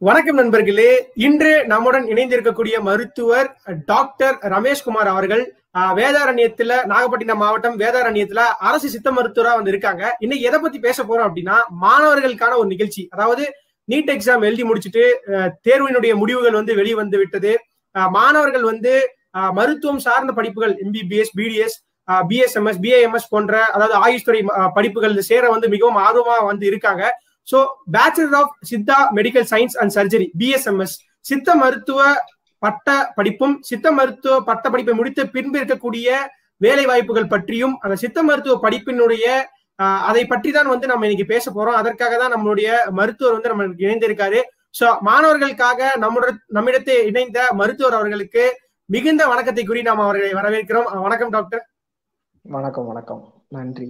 வணக்கம் நண்பர்களே இன்று நம்முடன் இணைந்திருக்கக்கூடிய மருத்துவர் டாக்டர் ரமேஷ்குமார் அவர்கள் ஆஹ், வேதாரண்யத்துல நாகப்பட்டினம் மாவட்டம் வேதாரண்யத்துல அரசு சித்த மருத்துவரா வந்து இருக்காங்க இன்னைக்கு எதை பத்தி பேச போறோம் அப்படின்னா மாணவர்களுக்கான ஒரு நிகழ்ச்சி அதாவது நீட் எக்ஸாம் எழுதி முடிச்சுட்டு ஆஹ், தேர்வினுடைய முடிவுகள் வந்து வெளிவந்து விட்டது ஆஹ், மாணவர்கள் வந்து ஆஹ், மருத்துவம் சார்ந்த படிப்புகள் எம்பிபிஎஸ் பிடிஎஸ் பிஎஸ்எம்எஸ் பிஏஎம்எஸ் போன்ற அதாவது ஆயுஷ் துறை ஆஹ், படிப்புகள் சேர வந்து மிகவும் ஆர்வமா வந்து இருக்காங்க so bachelor of Siddha medical science and surgery BSMS Siddha மருத்துவ பட்ட படிப்பும் சித்த மருத்துவ பட்ட படிப்பை முடித்த பின்பு இருக்கக்கூடிய வேலை வாய்ப்புகள் பற்றியும் அந்த சித்த மருத்துவ படிப்பினுடைய ஆஹ், அதை பற்றி தான் வந்து நம்ம இன்னைக்கு பேச போறோம் அதற்காக தான் நம்மளுடைய மருத்துவர் வந்து நம்ம இணைந்திருக்காரு சோ மாணவர்களுக்காக நம்முடைய நம்மிடத்தை இணைந்த மருத்துவர் அவர்களுக்கு மிகுந்த வணக்கத்தை கூறி நாம் அவர்களை வரவேற்கிறோம் அஹ், வணக்கம் டாக்டர் வணக்கம் வணக்கம் நன்றி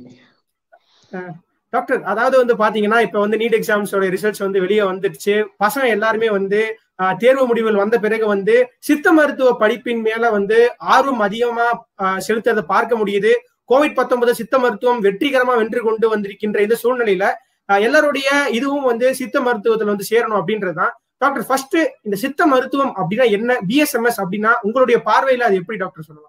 டாக்டர் அதாவது வந்து பாத்தீங்கன்னா இப்ப வந்து நீட் எக்ஸாம்ஸோட ரிசல்ட்ஸ் வந்து வெளியே வந்துடுச்சு பசங்க எல்லாருமே வந்து ஆஹ், தேர்வு முடிவுகள் வந்த பிறகு வந்து சித்த மருத்துவ படிப்பின் மேல வந்து ஆர்வம் அதிகமா ஆஹ், செலுத்துறதை பார்க்க முடியுது கோவிட் 19 சித்த மருத்துவம் வெற்றிகரமா வென்று கொண்டு வந்திருக்கின்ற இந்த சூழ்நிலையில ஆஹ், எல்லாருடைய இதுவும் வந்து சித்த மருத்துவத்துல வந்து சேரணும் அப்படின்றதுதான் டாக்டர் ஃபர்ஸ்ட் இந்த சித்த மருத்துவம் அப்படின்னா என்ன பிஎஸ்எம்எஸ் அப்படின்னா உங்களுடைய பார்வையில அது எப்படி டாக்டர் சொல்லலாம்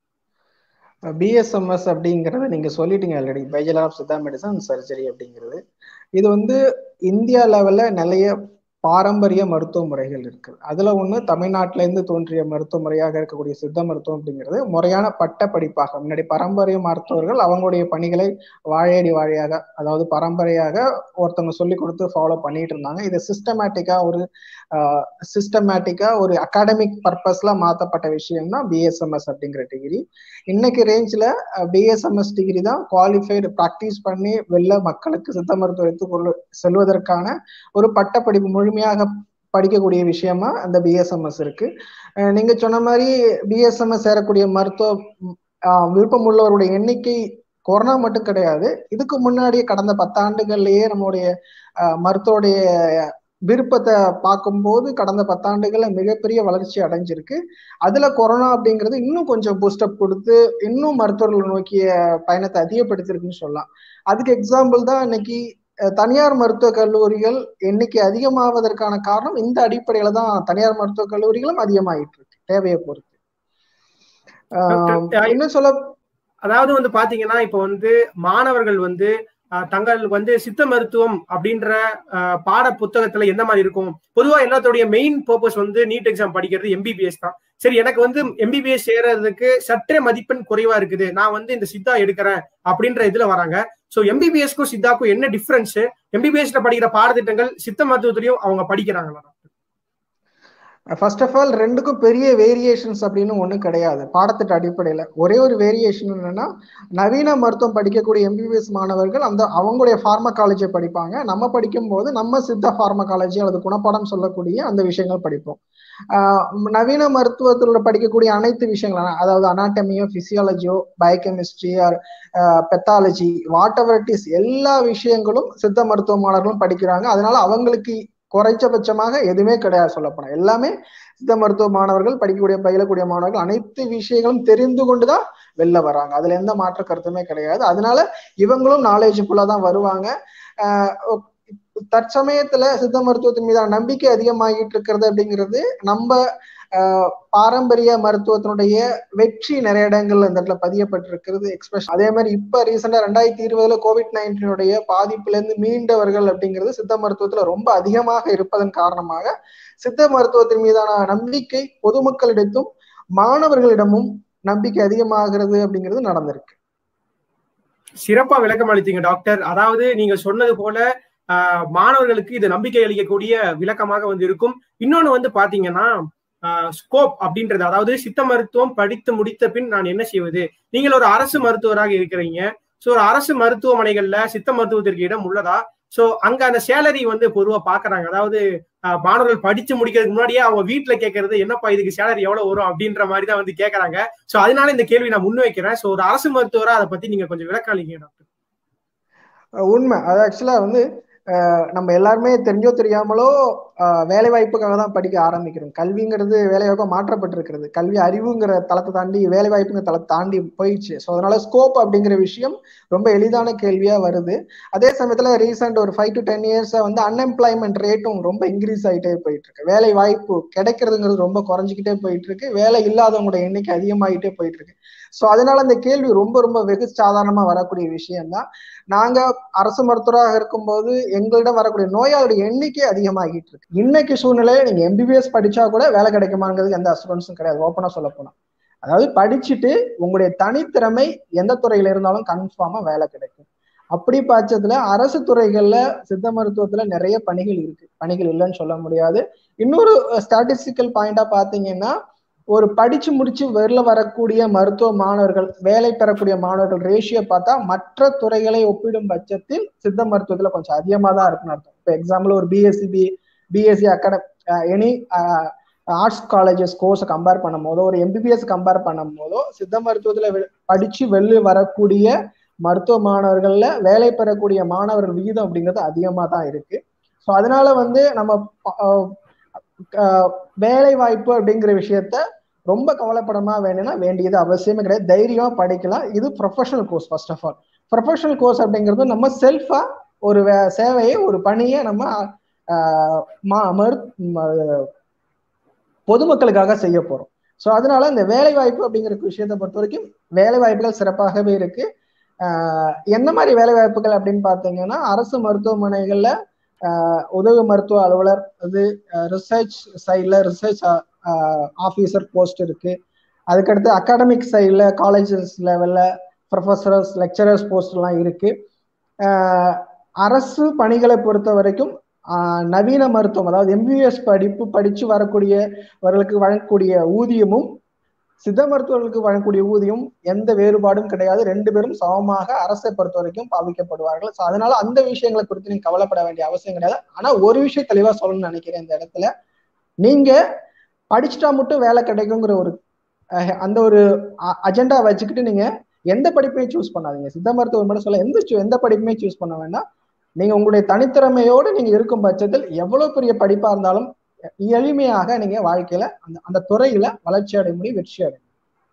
பிஎஸ்எம்எஸ் அப்படிங்கறத நீங்க சொல்லிட்டீங்க already bachelor of Siddha medicine surgery அப்படிங்கிறது இது வந்து இந்தியா லெவல்ல நிறைய பாரம்பரிய மருத்துவ முறைகள் இருக்கு அதுல ஒண்ணு தமிழ்நாட்டுல இருந்து தோன்றிய மருத்துவ முறையாக இருக்கக்கூடிய சித்த மருத்துவம் அப்படிங்கிறது முறையான பட்ட படிப்பாக முன்னாடி பாரம்பரிய மருத்துவர்கள் அவங்களுடைய பணிகளை வாழையடி வாழையாக அதாவது பரம்பரையாக ஒருத்தவங்க சொல்லி கொடுத்து ஃபாலோ பண்ணிட்டு இருந்தாங்க இது சிஸ்டமேட்டிக்கா ஒரு சிஸ்டமேட்டிக்கா ஒரு அகாடமிக் பர்பஸ்ல மாத்தப்பட்ட விஷயம் தான் பிஎஸ்எம்எஸ் அப்படிங்கிற டிகிரி இன்னைக்கு ரேஞ்சில் பிஎஸ்எம்எஸ் டிகிரி தான் குவாலிஃபைடு ப்ராக்டிஸ் பண்ணி வெளில மக்களுக்கு சித்த மருத்துவத்தை கொண்டு செல்வதற்கான ஒரு பட்டப்படிப்பு முழுமையாக படிக்கக்கூடிய விஷயமா அந்த பிஎஸ்எம்எஸ் இருக்கு அஹ் நீங்க சொன்ன மாதிரி பிஎஸ்எம்எஸ் சேரக்கூடிய மருத்துவ ஆஹ் விருப்பம் உள்ளவருடைய எண்ணிக்கை கொரோனா மட்டும் கிடையாது இதுக்கு முன்னாடி கடந்த பத்தாண்டுகள்லயே நம்மளுடைய ஆஹ் மருத்துவடைய விருப்பத்தை பார்க்கும்போது கடந்த பத்தாண்டுகள்ல மிகப்பெரிய வளர்ச்சி அடைஞ்சிருக்கு அதுல கொரோனா அப்படிங்கிறது இன்னும் கொஞ்சம் பூஸ்டப் கொடுத்து இன்னும் மருத்துவர்களை நோக்கிய பயணத்தை அதிகப்படுத்திருக்குன்னு சொல்லலாம் அதுக்கு எக்ஸாம்பிள் தான் இன்னைக்கு அஹ், தனியார் மருத்துவக் கல்லூரிகள் எண்ணிக்கை அதிகமாவதற்கான காரணம் இந்த அடிப்படையில தான் தனியார் மருத்துவக் கல்லூரிகளும் அதிகமாயிட்டு இருக்கு தேவையை பொறுத்து ஆஹ், இன்னும் சொல்ல அதாவது வந்து பாத்தீங்கன்னா இப்ப வந்து மாணவர்கள் வந்து ஆஹ், தங்கள் வந்து சித்த மருத்துவம் அப்படின்ற ஆஹ், பாட புத்தகத்துல எந்த மாதிரி இருக்கும் பொதுவா எல்லாத்தோடைய மெயின் பர்பஸ் வந்து நீட் எக்ஸாம் படிக்கிறது எம்பிபிஎஸ் தான் சரி எனக்கு வந்து எம்பிபிஎஸ் சேரறதுக்கு சற்றே மதிப்பெண் குறைவா இருக்குது நான் வந்து இந்த சித்தா எடுக்கிறேன் அப்படின்ற இதுல வராங்க சோ எம்பிபிஎஸ்க்கும் சித்தாக்கும் என்ன டிஃபரன்ஸ் எம்பிபிஎஸ்ல படிக்கிற பாடத்திட்டங்கள் சித்த மருத்துவத்திலையும் அவங்க படிக்கிறாங்களா ஃபர்ஸ்ட் ஆஃப் ஆல் ரெண்டுக்கும் பெரிய வேரியேஷன்ஸ் அப்படின்னு ஒன்றும் கிடையாது பாடத்திட்ட அடிப்படையில் ஒரே ஒரு வேரியேஷன் என்னன்னா நவீன மருத்துவம் படிக்கக்கூடிய எம்பிபிஎஸ் மாணவர்கள் அந்த அவங்களுடைய ஃபார்மகாலஜியை படிப்பாங்க நம்ம படிக்கும்போது நம்ம சித்த ஃபார்மகாலஜி அல்லது குணப்பாடம் சொல்லக்கூடிய அந்த விஷயங்கள் படிப்போம் ஆஹ் நவீன மருத்துவத்தில் படிக்கக்கூடிய அனைத்து விஷயங்களும் அதாவது அனாட்டமியோ பிசியாலஜியோ biochemistry or pathology whatever it is எல்லா விஷயங்களும் சித்த மருத்துவ மாணவர்களும் படிக்கிறாங்க அதனால அவங்களுக்கு குறைச்சபட்சமாக எதுவுமே கிடையாது சொல்லப்போனா எல்லாமே சித்த மருத்துவ மாணவர்கள் படிக்கக்கூடிய பயிலக்கூடிய மாணவர்கள் அனைத்து விஷயங்களும் தெரிந்து கொண்டுதான் வெளில வராங்க அதுல எந்த மாற்ற கருத்துமே கிடையாது அதனால இவங்களும் நாலேஜ்ஃபுல்லா தான் வருவாங்க ஆஹ் தற்சமயத்துல சித்த மருத்துவத்தின் மீதான நம்பிக்கை அதிகமாகிட்டு இருக்கிறது அப்படிங்கிறது நம்ம ஆஹ் பாரம்பரிய மருத்துவத்தினுடைய வெற்றி நிறைய இடங்கள்ல இந்த இடத்துல பதியப்பட்டிருக்கிறது எக்ஸ்பிரஷன் அதே மாதிரி இப்ப ரீசெண்டா ரெண்டாயிரத்தி இருபதுல கோவிட் நைன்டீனுடைய பாதிப்புல இருந்து மீண்டவர்கள் அப்படிங்கிறது சித்த மருத்துவத்துல ரொம்ப அதிகமாக இருப்பதன் காரணமாக சித்த மருத்துவத்தின் மீதான நம்பிக்கை பொதுமக்களிடத்தும் மாணவர்களிடமும் நம்பிக்கை அதிகமாகிறது அப்படிங்கிறது நடந்திருக்கு சிறப்பா விளக்கம் அளித்தீங்க டாக்டர் அதாவது நீங்க சொன்னது போல ஆஹ், மாணவர்களுக்கு இது நம்பிக்கை அளிக்கக்கூடிய விளக்கமாக வந்து இருக்கும் இன்னொன்னு வந்து பாத்தீங்கன்னா ஸ்கோப் அப்படின்றது அதாவது சித்த மருத்துவம் படித்து முடித்த பின் நான் என்ன செய்வது நீங்கள் ஒரு அரசு மருத்துவராக இருக்கிறீங்க ஸோ ஒரு அரசு மருத்துவமனைகள்ல சித்த மருத்துவத்திற்கு இடம் உள்ளதா ஸோ அங்க அந்த சேலரி வந்து பொதுவா பாக்குறாங்க அதாவது ஆஹ், மாணவர்கள் படிச்சு முடிக்கிறதுக்கு முன்னாடியே அவங்க வீட்டுல கேட்கறது என்னப்பா இதுக்கு சேலரி எவ்வளவு வரும் அப்படின்ற மாதிரி தான் வந்து கேட்கறாங்க ஸோ அதனால இந்த கேள்வி நான் முன்வைக்கிறேன் ஸோ ஒரு அரசு மருத்துவரா அதை பத்தி நீங்க கொஞ்சம் விளக்கம் அளிங்க டாக்டர் அஹ் உண்மை அது ஆக்சுவலா வந்து நம்ம எல்லாருமே தெரிஞ்சோ தெரியாமலோ வேலை வாய்ப்புக்காக தான் படிக்க ஆரம்பிக்கிறோம் கல்விங்கிறது வேலை வாய்ப்பா மாற்றப்பட்டிருக்கிறது கல்வி அறிவுங்கிற தளத்தை தாண்டி வேலை வாய்ப்புங்கிற தளத்தை தாண்டி போயிடுச்சு ஸோ அதனால ஸ்கோப் அப்படிங்கிற விஷயம் ரொம்ப எளிதான கேள்வியா வருது அதே சமயத்துல ரீசெண்ட் ஒரு ஃபைவ் டு டென் இயர்ஸா வந்து அன்எம்ப்ளாய்மெண்ட் ரேட்டும் ரொம்ப இன்க்ரீஸ் ஆகிட்டே போயிட்டு இருக்கு வேலை வாய்ப்பு கிடைக்கிறதுங்கிறது ரொம்ப குறைஞ்சிக்கிட்டே போயிட்டு இருக்கு வேலை இல்லாதவங்களோட எண்ணிக்கை அதிகமாகிட்டே போயிட்டு இருக்கு ஸோ அதனால அந்த கேள்வி ரொம்ப ரொம்ப வெகு சாதாரணமா வரக்கூடிய விஷயம் தான் நாங்க அரசு மருத்துவராக இருக்கும்போது எங்களிடம் வரக்கூடிய நோயாளுடைய எண்ணிக்கை அதிகமாகிட்டு இருக்கு இன்னைக்கு சூழ்நிலையில நீங்க எம்பிபிஎஸ் படிச்சா கூட வேலை கிடைக்குமாங்கிறது எந்த அசூரன்ஸும் கிடையாது ஓப்பனா சொல்ல போனா அதாவது படிச்சுட்டு உங்களுடைய தனித்திறமை எந்த துறையில இருந்தாலும் கன்ஃபார்மா வேலை கிடைக்கும் அப்படி பட்சத்துல அரசு துறைகள்ல சித்த மருத்துவத்துல நிறைய பணிகள் இருக்கு பணிகள் இல்லைன்னு சொல்ல முடியாது இன்னொரு ஸ்டாட்டிஸ்டிக்கல் பாயிண்டா பாத்தீங்கன்னா ஒரு படிச்சு முடிச்சு வெளில வரக்கூடிய மருத்துவ மாணவர்கள் வேலை பெறக்கூடிய மாணவர்கள் ரேஷியோ பார்த்தா மற்ற துறைகளை ஒப்பிடும் பட்சத்தில் சித்த மருத்துவத்துல கொஞ்சம் அதிகமா தான் இருக்குன்னு அர்த்தம் இப்போ எக்ஸாம்பிள் ஒரு BSc B BSc academy any arts colleges கோர்ஸை கம்பேர் பண்ணும் போதோ ஒரு எம்பிபிஎஸ் கம்பேர் பண்ணும் போதோ சித்த மருத்துவத்துல படிச்சு வெளில வரக்கூடிய மருத்துவ மாணவர்கள்ல வேலை பெறக்கூடிய மாணவர்கள் விகிதம் அப்படிங்கிறது அதிகமா தான் இருக்கு ஸோ அதனால வந்து நம்ம வேலை வாய்ப்பு அப்படிங்கிற விஷயத்த ரொம்ப கவலைப்படமா வேணும்னா வேண்டியது அவசியமே கிடையாது தைரியமா படிக்கலாம் இது professional course first of all professional course அப்படிங்கிறது நம்ம செல்ஃபா ஒரு சேவையை ஒரு பணியை நம்ம பொதுமக்களுக்காக செய்ய போறோம் ஸோ அதனால இந்த வேலை வாய்ப்பு அப்படிங்கிற விஷயத்தை பொறுத்த வரைக்கும் வேலை வாய்ப்புகள் சிறப்பாகவே இருக்கு என்ன மாதிரி வேலை வாய்ப்புகள் அப்படின்னு பார்த்தீங்கன்னா அரசு மருத்துவமனைகள்ல உதவி மருத்துவ அலுவலர் அது ரிசர்ச் சைடில் ரிசர்ச் ஆஃபீஸர் போஸ்ட் இருக்கு அதுக்கடுத்து அகாடமிக் சைடில் காலேஜஸ் லெவலில் ப்ரொஃபஸர்ஸ் லெக்சரர்ஸ் போஸ்ட்லாம் இருக்கு அரசு பணிகளை பொறுத்த வரைக்கும் நவீன மருத்துவம் அதாவது எம்பிபிஎஸ் படிப்பு படித்து வரக்கூடியவர்களுக்கு வழங்கக்கூடிய ஊதியமும் சித்த மருத்துவர்களுக்கு வழங்கக்கூடிய ஊதியம் எந்த வேறுபாடும் கிடையாது ரெண்டு பேரும் சமமாக அரசை பொறுத்த வரைக்கும் பாவிக்கப்படுவார்கள் ஸோ அதனால அந்த விஷயங்களை குறித்து நீங்க கவலைப்பட வேண்டிய அவசியம் கிடையாது ஆனா ஒரு விஷயம் தெளிவா சொல்லணும்னு நினைக்கிறேன் இந்த இடத்துல நீங்க படிச்சுட்டா மட்டும் வேலை கிடைக்குங்கிற ஒரு அந்த ஒரு அஜெண்டா வச்சுக்கிட்டு நீங்க எந்த படிப்பையும் சூஸ் பண்ணாதீங்க சித்த மருத்துவம் மட்டும் சொல்ல எந்த எந்த படிப்புமே சூஸ் பண்ண வேண்டாம் நீங்க உங்களுடைய தனித்திறமையோடு நீங்க இருக்கும் பட்சத்தில் எவ்வளவு பெரிய படிப்பா இருந்தாலும் எளிமையாக நீங்க வாழ்க்கையில அந்த அந்த துறையில வளர்ச்சி அடைய முடியும் வெற்றி அடையும்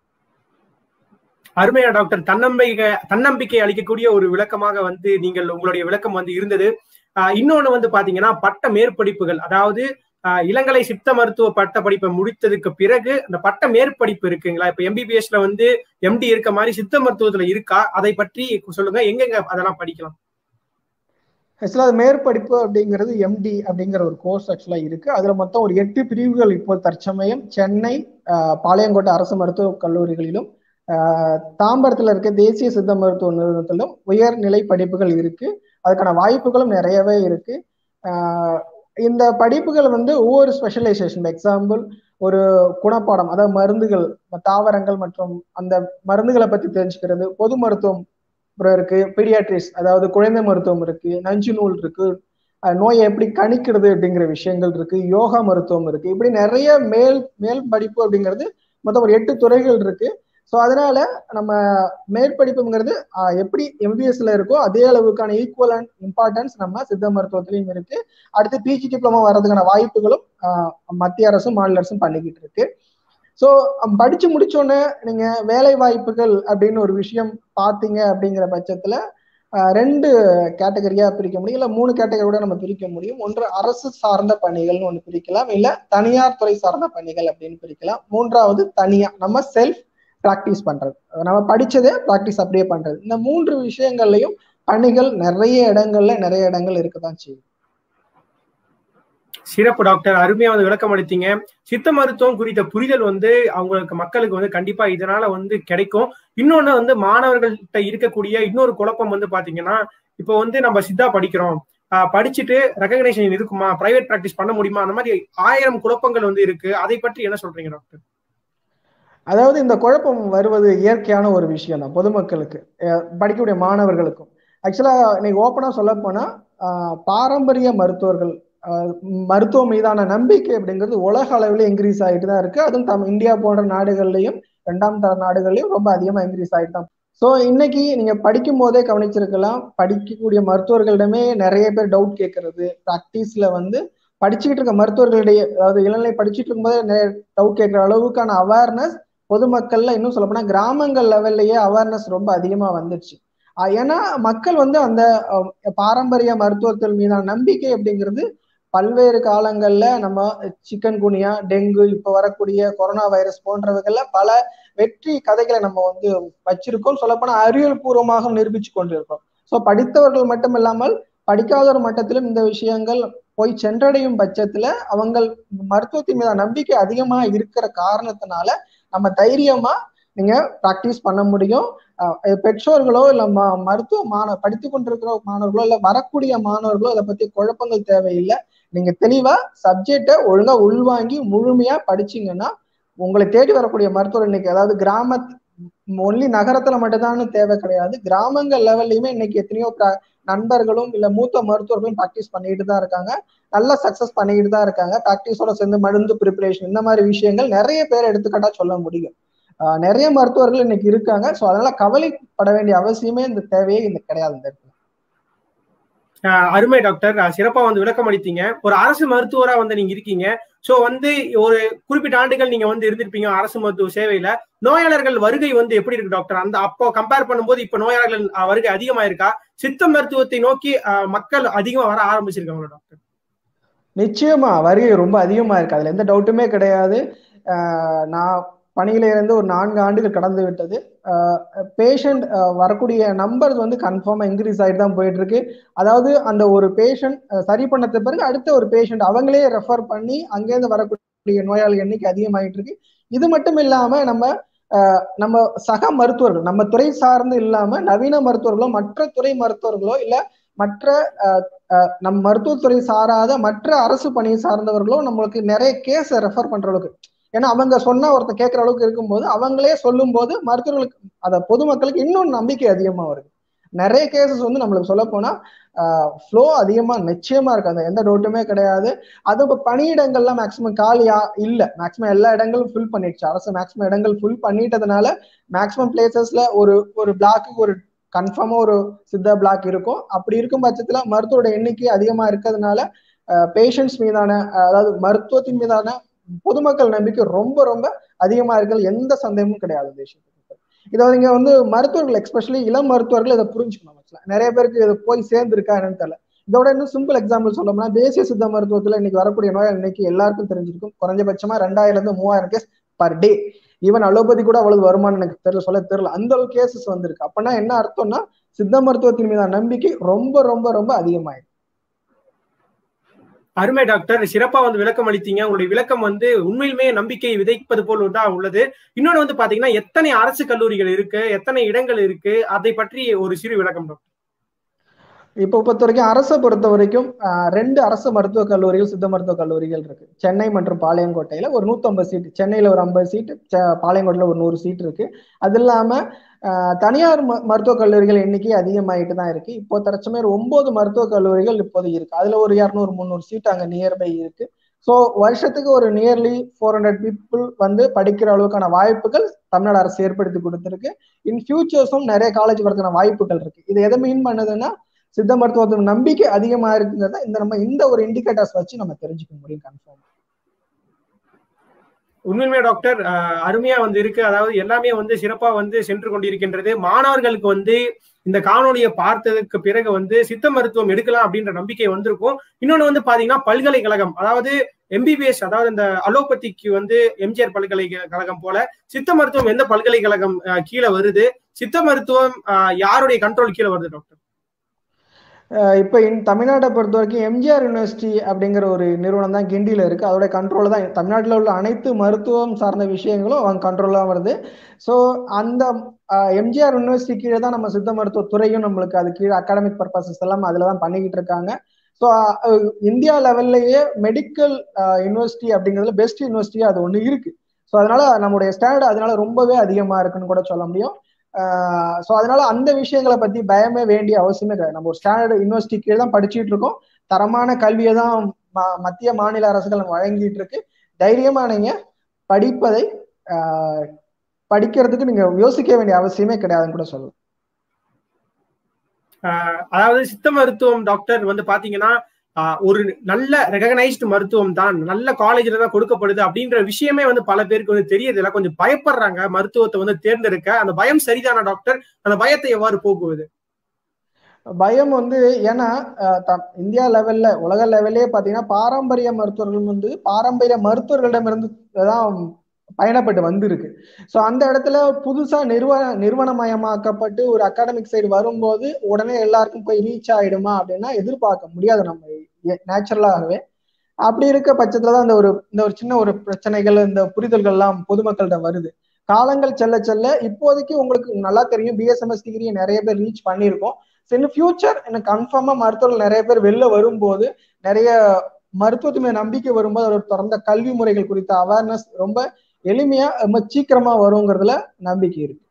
அருமையா டாக்டர் தன்னம்பிக்கை தன்னம்பிக்கை அளிக்கக்கூடிய ஒரு விளக்கமாக வந்து நீங்கள் உங்களுடைய விளக்கம் வந்து இருந்தது இன்னொன்னு வந்து பாத்தீங்கன்னா பட்ட மேற்படிப்புகள் அதாவது இளங்கலை சித்த மருத்துவ பட்ட படிப்பை முடித்ததுக்கு பிறகு அந்த பட்ட மேற்படிப்பு இருக்குங்களா இப்ப எம்பிபிஎஸ்ல வந்து எம்டி இருக்க மாதிரி சித்த மருத்துவத்துல இருக்கா அதை பற்றி சொல்லுங்க எங்கெங்க அதெல்லாம் படிக்கலாம் ஆக்சுவலா அது மேற்படிப்பு அப்படிங்கிறது எம்டி அப்படிங்கிற ஒரு கோர்ஸ் ஆக்சுவலா இருக்கு அதுல மொத்தம் ஒரு எட்டு பிரிவுகள் இப்போ தற்சமயம் சென்னை பாளையங்கோட்டை அரசு மருத்துவக் கல்லூரிகளிலும் தாம்பரத்துல இருக்க தேசிய சித்த மருத்துவ நிறுவனத்திலும் உயர்நிலை படிப்புகள் இருக்கு அதுக்கான வாய்ப்புகளும் நிறையவே இருக்கு இந்த படிப்புகள் வந்து ஒவ்வொரு ஸ்பெஷலைசேஷன் எக்ஸாம்பிள் ஒரு குணப்பாடம் அதாவது மருந்துகள் தாவரங்கள் மற்றும் அந்த மருந்துகளை பத்தி தெரிஞ்சுக்கிறது பொது மருத்துவம் அப்புறம் இருக்கு பீடியாட்ரிஸ் அதாவது குழந்தை மருத்துவம் இருக்கு நஞ்சு நூல் இருக்கு நோயை எப்படி கணிக்கிறது அப்படிங்கிற விஷயங்கள் இருக்கு யோகா மருத்துவம் இருக்கு இப்படி நிறைய மேல் மேல் படிப்பு அப்படிங்கிறது மொத்தம் ஒரு எட்டு துறைகள் இருக்கு ஸோ அதனால நம்ம மேற்படிப்புங்கிறது எப்படி எம்பிபிஎஸ்ல இருக்கோ அதே அளவுக்கான ஈக்குவல் அண்ட் இம்பார்ட்டன்ஸ் நம்ம சித்த மருத்துவத்திலையும் இருக்கு அடுத்து பிஜி டிப்ளமோ வர்றதுக்கான வாய்ப்புகளும் மத்திய அரசும் மாநில அரசும் பண்ணிக்கிட்டு இருக்கு ஸோ படிச்சு முடிச்சோடனே நீங்க வேலை வாய்ப்புகள் அப்படின்னு ஒரு விஷயம் பார்த்தீங்க அப்படிங்கிற பட்சத்துல ரெண்டு கேட்டகரியா பிரிக்க முடியும் இல்ல மூணு கேட்டகரியோட நம்ம பிரிக்க முடியும் ஒன்று அரசு சார்ந்த பணிகள்னு ஒன்று பிரிக்கலாம் இல்ல தனியார் துறை சார்ந்த பணிகள் அப்படின்னு பிரிக்கலாம் மூன்றாவது தனியா நம்ம செல்ஃப் ப்ராக்டிஸ் பண்றது நம்ம படிச்சதே ப்ராக்டிஸ் அப்படியே பண்றது இந்த மூன்று விஷயங்கள்லயும் பணிகள் நிறைய இடங்கள்ல நிறைய இடங்கள் இருக்கதான் செய்யும் சிறப்பு டாக்டர் அருமையா வந்து விளக்கம் அளித்தீங்க சித்த மருத்துவம் குறித்த புரிதல் வந்து அவங்களுக்கு மக்களுக்கு வந்து கண்டிப்பா இதனால வந்து கிடைக்கும் இன்னொன்னு வந்து மாணவர்கள்ட்ட இருக்கக்கூடிய இன்னொரு குழப்பம் வந்து பாத்தீங்கன்னா இப்போ வந்து நம்ம சித்தா படிக்கிறோம் படிச்சுட்டு ரெகக்னைசேஷன் இருக்குமா பிரைவேட் ப்ராக்டிஸ் பண்ண முடியுமா அந்த மாதிரி ஆயிரம் குழப்பங்கள் வந்து இருக்கு அதை பற்றி என்ன சொல்றீங்க டாக்டர் அதாவது இந்த குழப்பம் வருவது இயற்கையான ஒரு விஷயம் தான் பொதுமக்களுக்கு படிக்கக்கூடிய மாணவர்களுக்கும் ஆக்சுவலா இன்னைக்கு ஓப்பனா சொல்ல போனா பாரம்பரிய மருத்துவர்கள் மருத்துவம் மீதான நம்பிக்கை அப்படிங்கிறது உலக அளவில் இன்க்ரீஸ் ஆகிட்டு தான் இருக்கு அதுவும் தம் இந்தியா போன்ற நாடுகள்லையும் இரண்டாம் தர நாடுகள்லையும் ரொம்ப அதிகமா இன்க்ரீஸ் ஆகிட்டு தான் ஸோ இன்னைக்கு நீங்க படிக்கும் போதே கவனிச்சிருக்கலாம் படிக்கக்கூடிய மருத்துவர்களிடமே நிறைய பேர் டவுட் கேட்கறது ப்ராக்டிஸ்ல வந்து படிச்சுக்கிட்டு இருக்க மருத்துவர்களிடையே அதாவது இளநிலை படிச்சுட்டு இருக்கும்போது நிறைய டவுட் கேட்கிற அளவுக்கான அவேர்னஸ் பொதுமக்கள்ல இன்னும் சொல்லப்போனா கிராமங்கள் லெவல்லையே அவேர்னஸ் ரொம்ப அதிகமா வந்துச்சு ஏன்னா மக்கள் வந்து அந்த பாரம்பரிய மருத்துவத்தின் மீதான நம்பிக்கை அப்படிங்கிறது பல்வேறு காலங்கள்ல நம்ம சிக்கன் குனியா டெங்கு இப்ப வரக்கூடிய கொரோனா வைரஸ் போன்றவைகள்ல பல வெற்றி கதைகளை நம்ம வந்து வச்சிருக்கோம் சொல்லப்போனா அறிவியல் பூர்வமாக நிரூபிச்சு கொண்டிருக்கோம் ஸோ படித்தவர்கள் மட்டும் இல்லாமல் படிக்காத ஒரு மட்டத்திலும் இந்த விஷயங்கள் போய் சென்றடையும் பட்சத்துல அவங்க மருத்துவத்தின் மீதான நம்பிக்கை அதிகமா இருக்கிற காரணத்தினால நம்ம தைரியமா நீங்க ப்ராக்டிஸ் பண்ண முடியும் பெற்றோர்களோ இல்ல மருத்துவ மாணவ படித்து கொண்டிருக்கிற மாணவர்களோ இல்ல வரக்கூடிய மாணவர்களோ அதை பத்தி குழப்பங்கள் தேவையில்லை நீங்க தெளிவா சப்ஜெக்டை ஒழுங்கா உள்வாங்கி முழுமையா படிச்சீங்கன்னா உங்களை தேடி வரக்கூடிய மருத்துவர் இன்னைக்கு அதாவது கிராம ஒன்லி நகரத்துல மட்டும்தான் தேவை கிடையாது கிராமங்கள் லெவல்லையுமே இன்னைக்கு எத்தனையோ நண்பர்களும் இல்ல மூத்த மருத்துவர்களும் ப்ராக்டிஸ் பண்ணிட்டு தான் இருக்காங்க நல்ல சக்சஸ் பண்ணிக்கிட்டு தான் இருக்காங்க ப்ராக்டிஸோட சேர்ந்து மருந்து ப்ரிப்பரேஷன் இந்த மாதிரி விஷயங்கள் நிறைய பேர் எடுத்துக்காட்டா சொல்ல முடியும் நிறைய மருத்துவர்கள் இன்னைக்கு இருக்காங்க ஸோ அதனால கவலைப்பட வேண்டிய அவசியமே இந்த தேவையே இந்த கிடையாது இந்த இடத்துல அருமை டாக்டர் சிறப்பா வந்து விளக்கம் அளித்தீங்க ஒரு அரசு மருத்துவரா வந்து நீங்க இருக்கீங்க சோ வந்து ஒரு குறிப்பிட்ட ஆண்டுகள் நீங்க வந்து இருந்திருப்பீங்க அரசு மருத்துவ சேவையில நோயாளர்கள் வருகை வந்து எப்படி இருக்கு டாக்டர் அந்த அப்போ கம்பேர் பண்ணும்போது இப்ப நோயாளர்கள் வருகை அதிகமா இருக்கா சித்த மருத்துவத்தை நோக்கி மக்கள் அதிகமா வர ஆரம்பிச்சிருக்காங்க டாக்டர் நிச்சயமா வருகை ரொம்ப அதிகமா இருக்கு அதுல எந்த டவுட்டுமே கிடையாது நான் பணியில இருந்து ஒரு நான்கு ஆண்டுகள் கடந்து விட்டது பேஷண்ட் வரக்கூடிய நம்பர்ஸ் வந்து கன்ஃபார்மா இன்க்ரீஸ் ஆகிட்டு தான் போயிட்டு இருக்கு அதாவது அந்த ஒரு பேஷண்ட் சரி பண்ணது பிறகு அடுத்த ஒரு பேஷண்ட் அவங்களே ரெஃபர் பண்ணி அங்கேருந்து வரக்கூடிய நோயாளி எண்ணிக்கை அதிகமாயிட்டு இருக்கு இது மட்டும் இல்லாம நம்ம நம்ம சக மருத்துவர்கள் நம்ம துறை சார்ந்து இல்லாம நவீன மருத்துவர்களோ மற்ற துறை மருத்துவர்களோ இல்ல மற்ற நம் மருத்துவத்துறை சாராத மற்ற அரசு பணியை சார்ந்தவர்களோ நம்மளுக்கு நிறைய கேஸ் ரெஃபர் பண்ற அளவுக்கு ஏன்னா அவங்க சொன்னா ஒருத்தர் கேட்கற அளவுக்கு இருக்கும்போது அவங்களே சொல்லும் போது மருத்துவர்களுக்கு அத பொதுமக்களுக்கு இன்னும் நம்பிக்கை அதிகமா வருது நிறைய கேசஸ் வந்து நம்மளுக்கு சொல்ல போனா ஃப்ளோ அதிகமா நிச்சயமா இருக்கு அந்த எந்த டவுட்டுமே கிடையாது அது இப்போ பணியிடங்கள்லாம் மேக்சிமம் காலியா இல்ல மேக்சிமம் எல்லா இடங்களும் ஃபில் பண்ணிடுச்சு அரசு மேக்சிமம் இடங்கள் ஃபில் பண்ணிட்டதுனால மேக்சிமம் பிளேசஸ்ல ஒரு ஒரு பிளாக்கு ஒரு கன்ஃபார்மா ஒரு சித்தா பிளாக் இருக்கும் அப்படி இருக்கும் பட்சத்துல மருத்துவோட எண்ணிக்கை அதிகமா இருக்கிறதுனால பேஷண்ட்ஸ் மீதான அதாவது மருத்துவத்தின் மீதான பொதுமக்கள் நம்பிக்கை ரொம்ப ரொம்ப அதிகமா இருக்கிறது எந்த சந்தேகமும் கிடையாது விஷயத்துக்கு இதை நீங்க வந்து மருத்துவர்கள் எக்ஸ்பெஷலி இளம் மருத்துவர்கள் இதை புரிஞ்சுக்கணும் நிறைய பேருக்கு இதை போய் சேர்ந்துருக்கா என்னன்னு தெரியல இதோட இன்னும் சிம்பிள் எக்ஸாம்பிள் சொல்லணும்னா தேசிய சித்த மருத்துவத்துல இன்னைக்கு வரக்கூடிய நோயாளி இன்னைக்கு எல்லாருக்கும் தெரிஞ்சிருக்கும் குறைஞ்சபட்சமா ரெண்டாயிரம் இருந்து மூவாயிரம் case per day even allopathy கூட அவ்வளவு வருமானம் எனக்கு தெரியல சொல்ல தெரியல அந்த அளவு கேசஸ் வந்திருக்கு அப்படின்னா என்ன அர்த்தம்னா சித்த மருத்துவத்தின் மீதான நம்பிக்கை ரொம்ப ரொம்ப ரொம்ப அதிகமாயிருக்கு அருமை டாக்டர் சிறப்பா வந்து விளக்கம் அளித்தீங்க உங்களுடைய விளக்கம் வந்து உண்மையிலுமே நம்பிக்கை விதைப்பது போல் தான் உள்ளது இன்னொன்று வந்து பாத்தீங்கன்னா எத்தனை அரசு கல்லூரிகள் இருக்கு எத்தனை இடங்கள் இருக்கு அதை பற்றி ஒரு சிறு விளக்கம் டாக்டர் இப்போ பொறுத்த வரைக்கும் அரசை பொறுத்த வரைக்கும் ரெண்டு அரசு மருத்துவக் கல்லூரிகள் சித்த மருத்துவக் கல்லூரிகள் இருக்கு சென்னை மற்றும் பாளையங்கோட்டையில ஒரு நூத்தம்பது சீட் சென்னையில ஒரு ஐம்பது சீட்டு பாளையங்கோட்டையில ஒரு நூறு சீட் இருக்கு அது இல்லாம தனியார் மருத்துவக் கல்லூரிகள் எண்ணிக்கை அதிகமாயிட்டு தான் இருக்கு இப்போ தற்சமயம் ஒன்பது மருத்துவக் கல்லூரிகள் இப்போது இருக்கு அதுல ஒரு இரநூறு முந்நூறு சீட் அங்க நியர்பை இருக்கு ஸோ வருஷத்துக்கு ஒரு நியர்லி ஃபோர் ஹண்ட்ரட் பீப்புள் வந்து படிக்கிற அளவுக்கான வாய்ப்புகள் தமிழ்நாடு அரசு ஏற்படுத்தி கொடுத்துருக்கு இன் ஃபியூச்சர்ஸும் நிறைய காலேஜ் வரதுக்கான வாய்ப்புகள் இருக்கு இது எதை மீன் பண்ணுதுன்னா சித்த மருத்துவத்தின் நம்பிக்கை அதிகமா இருக்குங்கிறத இந்த நம்ம இந்த ஒரு இண்டிகேட்டர்ஸ் வச்சு நம்ம தெரிஞ்சுக்க முடியும் கன்ஃபார்ம் உண்மையுமே டாக்டர் அருமையா வந்து இருக்கு அதாவது எல்லாமே வந்து சிறப்பா வந்து சென்று கொண்டிருக்கின்றது மாணவர்களுக்கு வந்து இந்த காணொலியை பார்த்ததுக்கு பிறகு வந்து சித்த மருத்துவம் எடுக்கலாம் அப்படின்ற நம்பிக்கை வந்திருக்கும் இன்னொன்னு வந்து பாத்தீங்கன்னா பல்கலைக்கழகம் அதாவது எம்பிபிஎஸ் அதாவது இந்த அலோபதிக்கு வந்து எம்ஜிஆர் பல்கலைக்கழகம் போல சித்த மருத்துவம் எந்த பல்கலைக்கழகம் கீழே வருது சித்த மருத்துவம் யாருடைய கண்ட்ரோல் கீழே வருது டாக்டர் இப்போ இன் தமிழ்நாட்டை பொறுத்த வரைக்கும் எம்ஜிஆர் யூனிவர்சிட்டி அப்படிங்கிற ஒரு நிறுவனம் தான் கிண்டியில் இருக்கு அதோட கண்ட்ரோல் தான் தமிழ்நாட்டில் உள்ள அனைத்து மருத்துவம் சார்ந்த விஷயங்களும் அவங்க கண்ட்ரோலாக வருது ஸோ அந்த எம்ஜிஆர் யூனிவர்சிட்டி கீழே தான் நம்ம சித்த மருத்துவ துறையும் நம்மளுக்கு அது கீழே அகாடமிக் பர்பஸஸ் எல்லாம் அதில் தான் பண்ணிக்கிட்டு இருக்காங்க ஸோ இந்தியா லெவல்லையே மெடிக்கல் யூனிவர்சிட்டி அப்படிங்கிறதுல பெஸ்ட் யூனிவர்சிட்டி அது ஒன்று இருக்கு ஸோ அதனால நம்முடைய ஸ்டாண்டர்ட் அதனால ரொம்பவே அதிகமாக இருக்குன்னு கூட சொல்ல முடியும் ஸோ அதனால அந்த விஷயங்களை பத்தி பயமே வேண்டிய அவசியமே கிடையாது நம்ம ஒரு ஸ்டாண்டர்ட் யூனிவர்சிட்டி கீழே தான் படிச்சுட்டு இருக்கோம் தரமான கல்வியை தான் மத்திய மாநில அரசுகள் வழங்கிட்டு இருக்கு தைரியமா நீங்க படிப்பதை படிக்கிறதுக்கு நீங்க யோசிக்க வேண்டிய அவசியமே கிடையாதுன்னு கூட சொல்லலாம் அதாவது சித்த மருத்துவம் டாக்டர் வந்து பாத்தீங்கன்னா ஒரு நல்ல ரெகனைஸ்டு மருத்துவம் தான் நல்ல காலேஜ்ல தான் கொடுக்கப்படுது அப்படின்ற விஷயமே வந்து பல பேருக்கு வந்து தெரியறதில்ல கொஞ்சம் பயப்படுறாங்க மருத்துவத்தை வந்து தேர்ந்தெடுக்க அந்த பயம் சரிதானா டாக்டர் அந்த பயத்தை எவ்வாறு போக்குவது பயம் வந்து ஏன்னா இந்தியா லெவல்ல உலக லெவல்லே பாத்தீங்கன்னா பாரம்பரிய மருத்துவர்கள் வந்து பாரம்பரிய மருத்துவர்களிடமிருந்து தான் பயணப்பட்டு வந்திருக்கு ஸோ அந்த இடத்துல புதுசா நிறுவன நிறுவனமயமாக்கப்பட்டு ஒரு அகாடமிக் சைடு வரும்போது உடனே எல்லாருக்கும் போய் ரீச் ஆயிடுமா அப்படின்னா எதிர்பார்க்க முடியாது நம்ம நேச்சுரலாகவே அப்படி இருக்க பட்சத்துல தான் இந்த ஒரு இந்த ஒரு சின்ன ஒரு பிரச்சனைகள் இந்த புரிதல்கள் எல்லாம் பொதுமக்கள்கிட்ட வருது காலங்கள் செல்ல செல்ல இப்போதைக்கு உங்களுக்கு நல்லா தெரியும் பிஎஸ்எம்எஸ் டிகிரி நிறைய பேர் ரீச் பண்ணியிருக்கோம் இன் ஃபியூச்சர் எனக்கு கன்ஃபார்மா மருத்துவர்கள் நிறைய பேர் வெளில வரும்போது நிறைய மருத்துவத்து மேல் நம்பிக்கை வரும்போது ஒரு தொடர்ந்த கல்வி முறைகள் குறித்த அவேர்னஸ் ரொம்ப எளிமையா ரொம்ப சீக்கிரமா வருங்கிறதுல நம்பிக்கை இருக்கு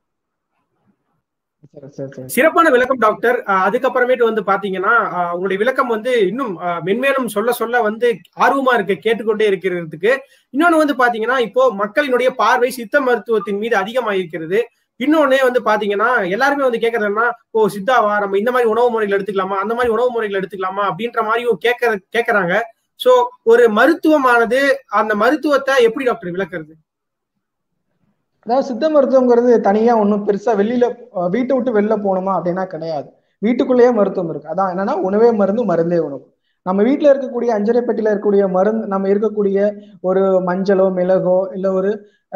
சிறப்பான விளக்கம் டாக்டர் அதுக்கப்புறமேட்டு வந்து பாத்தீங்கன்னா உங்களுடைய விளக்கம் வந்து இன்னும் மென்மேலும் சொல்ல சொல்ல வந்து ஆர்வமா இருக்கு கேட்டுக்கொண்டே இருக்கிறதுக்கு இன்னொன்னு வந்து பாத்தீங்கன்னா இப்போ மக்களினுடைய பார்வை சித்த மருத்துவத்தின் மீது அதிகமாக இருக்கிறது இன்னொன்னு வந்து பாத்தீங்கன்னா எல்லாருமே வந்து கேட்கறதுன்னா ஓ சித்தாவா நம்ம இந்த மாதிரி உணவு முறைகள் எடுத்துக்கலாமா அந்த மாதிரி உணவு முறைகள் எடுத்துக்கலாமா அப்படின்ற மாதிரியும் கேட்க கேட்கறாங்க சோ ஒரு மருத்துவமானது அந்த மருத்துவத்தை எப்படி டாக்டர் விளக்குறது அதாவது சித்த மருத்துவங்கிறது தனியா ஒன்றும் பெருசா வெளியில வீட்டை விட்டு வெளில போகணுமா அப்படின்னா கிடையாது வீட்டுக்குள்ளேயே மருத்துவம் இருக்கு அதான் என்னன்னா உணவே மருந்து மருந்தே உணவு நம்ம வீட்டுல இருக்கக்கூடிய அஞ்சரை பெட்டியில இருக்கக்கூடிய மருந்து நம்ம இருக்கக்கூடிய ஒரு மஞ்சளோ மிளகோ இல்ல ஒரு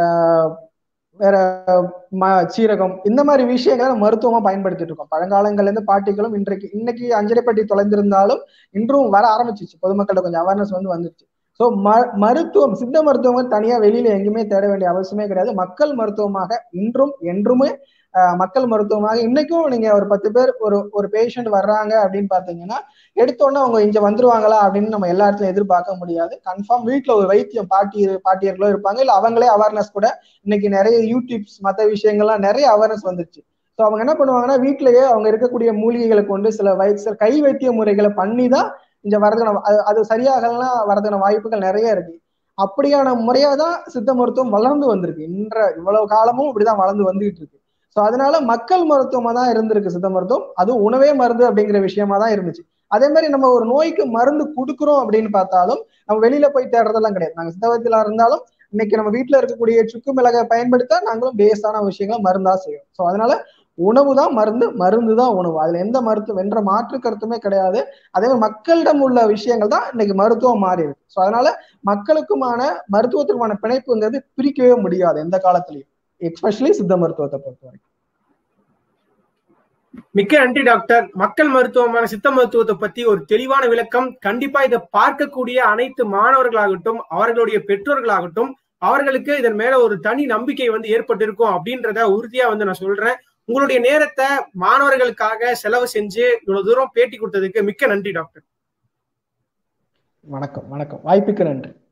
வேற ம சீரகம் இந்த மாதிரி விஷயங்களை மருத்துவமா பயன்படுத்திட்டு இருக்கோம் பழங்காலங்கள்ல இருந்து பாட்டிகளும் இன்றைக்கு இன்னைக்கு அஞ்சரைப்பட்டி தொலைந்திருந்தாலும் இன்றும் வர ஆரம்பிச்சிச்சு பொதுமக்கள்கிட்ட கொஞ்சம் அவேர்னஸ் வந்து வந்துருச்சு ஸோ ம மருத்துவம் சித்த மருத்துவம் தனியா வெளியில எங்கேயுமே தேட வேண்டிய அவசியமே கிடையாது மக்கள் மருத்துவமாக இன்றும் என்றுமே மக்கள் மருத்துவமாக இன்னைக்கும் நீங்க ஒரு பத்து பேர் ஒரு ஒரு பேஷண்ட் வர்றாங்க அப்படின்னு பாத்தீங்கன்னா எடுத்தோடனே அவங்க இங்க வந்துருவாங்களா அப்படின்னு நம்ம எல்லா இடத்துலயும் எதிர்பார்க்க முடியாது கன்ஃபார்ம் வீட்டுல ஒரு வைத்தியம் பாட்டி பாட்டியர்களோ இருப்பாங்க இல்ல அவங்களே அவேர்னஸ் கூட இன்னைக்கு நிறைய யூடியூப்ஸ் மற்ற விஷயங்கள்லாம் நிறைய அவேர்னஸ் வந்துருச்சு ஸோ அவங்க என்ன பண்ணுவாங்கன்னா வீட்லயே அவங்க இருக்கக்கூடிய மூலிகைகளை கொண்டு சில வை சில கை வைத்திய முறைகளை பண்ணி தான் இங்க வரதுக்கான அது சரியாகலாம் வரதுக்கான வாய்ப்புகள் நிறைய இருக்கு அப்படியான முறையா தான் சித்த மருத்துவம் வளர்ந்து வந்திருக்கு இன்ற இவ்வளவு காலமும் இப்படிதான் வளர்ந்து வந்துகிட்டு இருக்கு ஸோ அதனால மக்கள் மருத்துவமா தான் இருந்திருக்கு சித்த மருத்துவம் அதுவும் உணவே மருந்து அப்படிங்கிற விஷயமா தான் இருந்துச்சு அதே மாதிரி நம்ம ஒரு நோய்க்கு மருந்து கொடுக்குறோம் அப்படின்னு பார்த்தாலும் நம்ம வெளியில போய் தேடுறதெல்லாம் கிடையாது நாங்க சித்தவத்தில இருந்தாலும் இன்னைக்கு நம்ம வீட்டுல இருக்கக்கூடிய சுக்கு மிளகை பயன்படுத்த நாங்களும் பேஸான விஷயங்களை மருந்தா செய்யும் ஸோ அதனால உணவு தான் மருந்து மருந்து தான் உணவு அதுல எந்த மருத்துவம் என்ற மாற்று கருத்துமே கிடையாது அதே மாதிரி மக்களிடம் உள்ள விஷயங்கள் தான் இன்னைக்கு மருத்துவம் மாறி இருக்கு ஸோ அதனால மக்களுக்குமான மருத்துவத்திற்கான பிணைப்புங்கிறது பிரிக்கவே முடியாது எந்த காலத்திலையும் எக்ஸ்பெஷலி சித்த மருத்துவத்தை பொறுத்த வரைக்கும் மிக்க நன்றி டாக்டர் மக்கள் மருத்துவமான சித்த மருத்துவத்தை பத்தி ஒரு தெளிவான விளக்கம் கண்டிப்பா இதை பார்க்கக்கூடிய அனைத்து மாணவர்களாகட்டும் அவர்களுடைய பெற்றோர்களாகட்டும் அவர்களுக்கு இதன் மேல ஒரு தனி நம்பிக்கை வந்து ஏற்பட்டிருக்கும் அப்படின்றத உறுதியா வந்து நான் சொல்றேன் உங்களுடைய நேரத்தை மாணவர்களுக்காக செலவு செஞ்சு இவ்வளவு தூரம் பேட்டி கொடுத்ததுக்கு மிக்க நன்றி டாக்டர் வணக்கம் வணக்கம் வாய்ப்புக்கு நன்றி